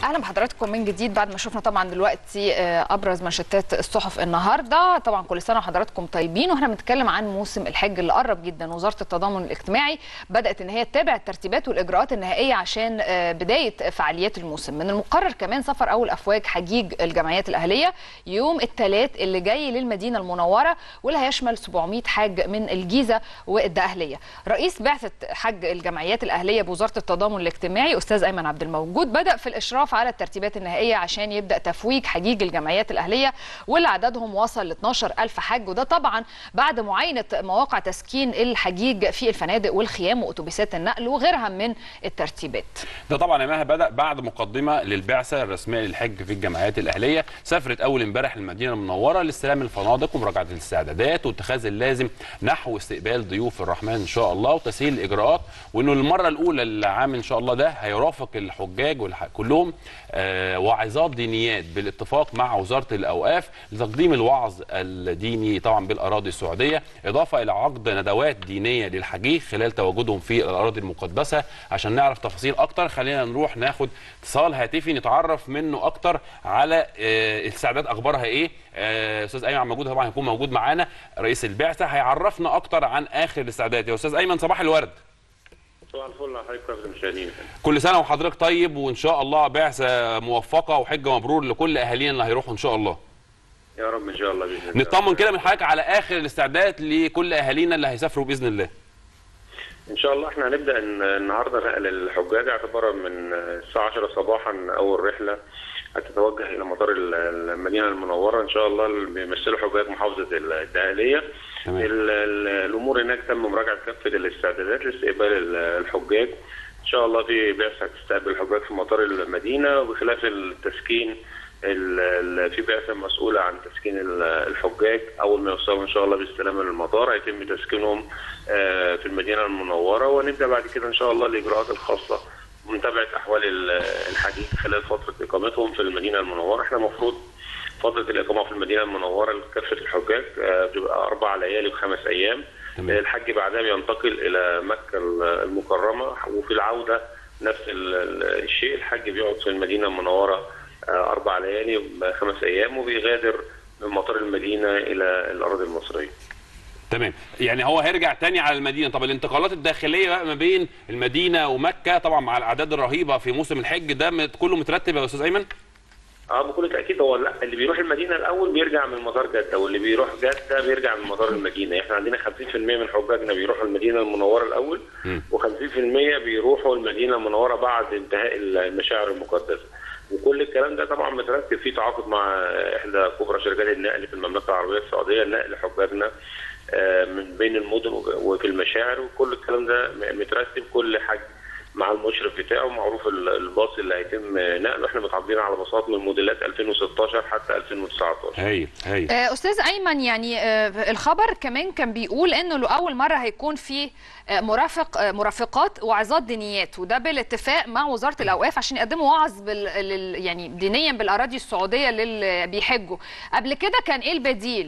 اهلا بحضراتكم من جديد بعد ما شفنا طبعا دلوقتي آه، ابرز منشطات الصحف النهارده طبعا كل سنه وحضراتكم طيبين واحنا بنتكلم عن موسم الحج اللي قرب جدا وزاره التضامن الاجتماعي بدات ان هي تتابع الترتيبات والاجراءات النهائيه عشان آه، بدايه فعاليات الموسم من المقرر كمان سفر اول افواج حجيج الجمعيات الاهليه يوم الثلاث اللي جاي للمدينه المنوره واللي هيشمل 700 حاج من الجيزه والدقهليه رئيس بعثه حج الجمعيات الاهليه بوزاره التضامن الاجتماعي استاذ ايمن عبد الموجود بدا في الاشراف على الترتيبات النهائيه عشان يبدا تفويج حجيج الجمعيات الاهليه واللي عددهم وصل ل 12000 حج وده طبعا بعد معاينه مواقع تسكين الحجيج في الفنادق والخيام واتوبيسات النقل وغيرها من الترتيبات ده طبعا يا ماها بدا بعد مقدمه للبعثه الرسميه للحج في الجمعيات الاهليه سافرت اول امبارح المدينه المنوره لاستلام الفنادق ومراجعه الاستعدادات واتخاذ اللازم نحو استقبال ضيوف الرحمن ان شاء الله وتسهيل الاجراءات وانه المره الاولى العام ان شاء الله ده هيرافق الحجاج والح... كلهم آه واعظات دينيات بالاتفاق مع وزاره الاوقاف لتقديم الوعظ الديني طبعا بالاراضي السعوديه اضافه الى عقد ندوات دينيه للحجيج خلال تواجدهم في الاراضي المقدسه عشان نعرف تفاصيل اكتر خلينا نروح ناخد اتصال هاتفي نتعرف منه اكتر على آه الاستعداد اخبارها ايه آه، استاذ ايمن موجود طبعا هيكون موجود معانا رئيس البعثه هيعرفنا اكتر عن اخر الاستعدادات يا استاذ ايمن صباح الورد صباح الفل على حضرتك يا المشاهدين كل سنه وحضرتك طيب وان شاء الله بعثه موفقه وحجه مبرور لكل اهالينا اللي هيروحوا ان شاء الله يا رب ان شاء الله باذن الله نطمن كده من حضرتك على اخر الاستعدادات لكل اهالينا اللي هيسافروا باذن الله ان شاء الله احنا هنبدا الن- النهارده نقل الحجاج اعتبارا من الساعه 10 صباحا اول رحله هتتوجه الى مطار ال- المدينه المنوره ان شاء الله اللي بيمثلوا حجاج محافظه الدقهليه تمام. ال- ال- الامور هناك تم مراجعه كافه الاستعدادات لاستقبال ال- الحجاج ان شاء الله في بعثه هتستقبل الحجاج في مطار المدينه وبخلاف التسكين ال- ال- في بعثه مسؤوله عن تسكين ال- الحجاج اول ما يوصلوا ان شاء الله بالسلامه للمطار هيتم تسكينهم آه، في المدينه المنوره ونبدا بعد كده ان شاء الله الاجراءات الخاصه بمتابعه احوال ال- الحجيج خلال فتره اقامتهم في المدينه المنوره احنا المفروض فتره الاقامه في المدينه المنوره لكافه الحجاج آه، بتبقى اربع ليالي وخمس ايام تمام. الحج بعدها بينتقل الى مكه المكرمه وفي العوده نفس ال- ال- الشيء الحج بيقعد في المدينه المنوره آه، اربع ليالي وخمس ايام وبيغادر من مطار المدينه الى الاراضي المصريه. تمام يعني هو هيرجع تاني على المدينه طب الانتقالات الداخليه بقى ما بين المدينه ومكه طبعا مع الاعداد الرهيبه في موسم الحج ده مت- كله مترتب يا استاذ ايمن اه بكل تاكيد هو لا اللي بيروح المدينه الاول بيرجع من مطار جده واللي بيروح جده بيرجع من مطار المدينه احنا عندنا 50% من حجاجنا بيروحوا المدينه المنوره الاول مم. و50% بيروحوا المدينه المنوره بعد انتهاء المشاعر المقدسه وكل الكلام ده طبعا مترتب فيه تعاقد مع احدى كبرى شركات النقل في المملكه العربيه السعوديه نقل حجاجنا آه، من بين المدن وفي المشاعر وكل الكلام ده مترتب كل حج مع المشرف بتاعه معروف ال- الباص اللي هيتم نقله احنا متعاقدين على باصات من موديلات 2016 حتى 2019 هايل هايل آه، استاذ ايمن يعني آه، الخبر كمان كان بيقول انه لاول مره هيكون في آه، مرافق آه، مرافقات وعظات دينيات وده بالاتفاق مع وزاره الاوقاف عشان يقدموا وعظ بال لل- يعني دينيا بالاراضي السعوديه للي بيحجوا قبل كده كان ايه البديل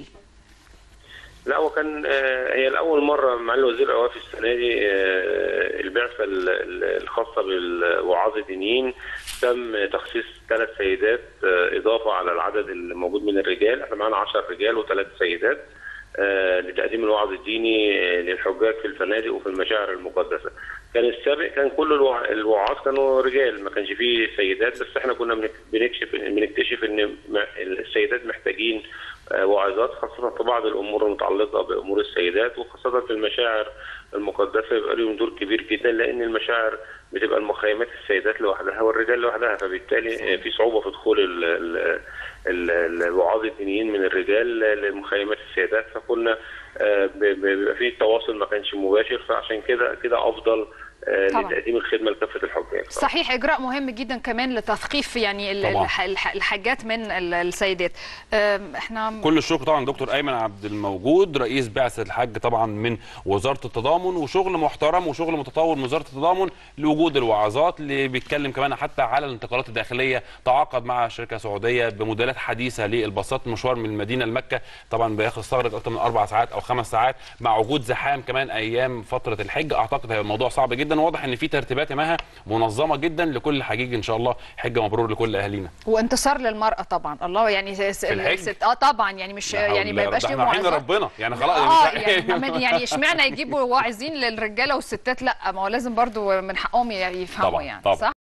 لا وكان آه، هي الاول مره مع الوزير الاوقاف السنه دي آه، البعثه ال- ال- الخاصه بالوعاظ الدينيين تم تخصيص ثلاث سيدات آه، اضافه على العدد الموجود من الرجال احنا معانا 10 رجال وثلاث سيدات آه، لتقديم الوعظ الديني آه، للحجاج في الفنادق وفي المشاعر المقدسه. كان السابق كان كل الوع- الوعاظ كانوا رجال ما كانش فيه سيدات بس احنا كنا بنك- بنكشف بنكتشف ان م- السيدات محتاجين آه، وعظات خاصه في بعض الامور المتعلقه بامور السيدات وخاصه في المشاعر المقدسه يبقى لهم دور كبير جدا لان المشاعر بتبقى المخيمات السيدات لوحدها والرجال لوحدها فبالتالي آه، في صعوبه في دخول ال- ال- ال- الوعاظ الدينيين من الرجال لمخيمات السيدات فكنا آه، ب- ب- بيبقى في تواصل ما كانش مباشر فعشان كده كده افضل آه، طبعا. لتقديم الخدمه لكافه الحجاج صحيح اجراء مهم جدا كمان لتثقيف يعني ال- طبعا. الح- الح- الحاجات من ال- السيدات آم، احنا كل الشكر طبعا دكتور ايمن عبد الموجود رئيس بعثه الحج طبعا من وزاره التضامن وشغل محترم وشغل متطور من وزاره التضامن لوجود الوعظات اللي بيتكلم كمان حتى على الانتقالات الداخليه تعاقد مع شركه سعوديه بموديلات حديثه للباصات مشوار من المدينه لمكه طبعا بيستغرق اكثر من اربع ساعات او خمس ساعات مع وجود زحام كمان ايام فتره الحج اعتقد هيبقى الموضوع صعب جدا جدا واضح ان في ترتيبات معاها منظمه جدا لكل حجيج ان شاء الله حجه مبرور لكل اهالينا وانتصار للمراه طبعا الله يعني س- س- الحج؟ الست اه طبعا يعني مش لا حول يعني ما الله يبقاش يا رب. ليه احنا رايحين معارضات. لربنا يعني خلاص اه مش- يعني ما- يعني اشمعنى يجيبوا واعظين للرجاله والستات لا ما هو لازم برضو من حقهم يفهموا طبعاً، يعني طبعاً. صح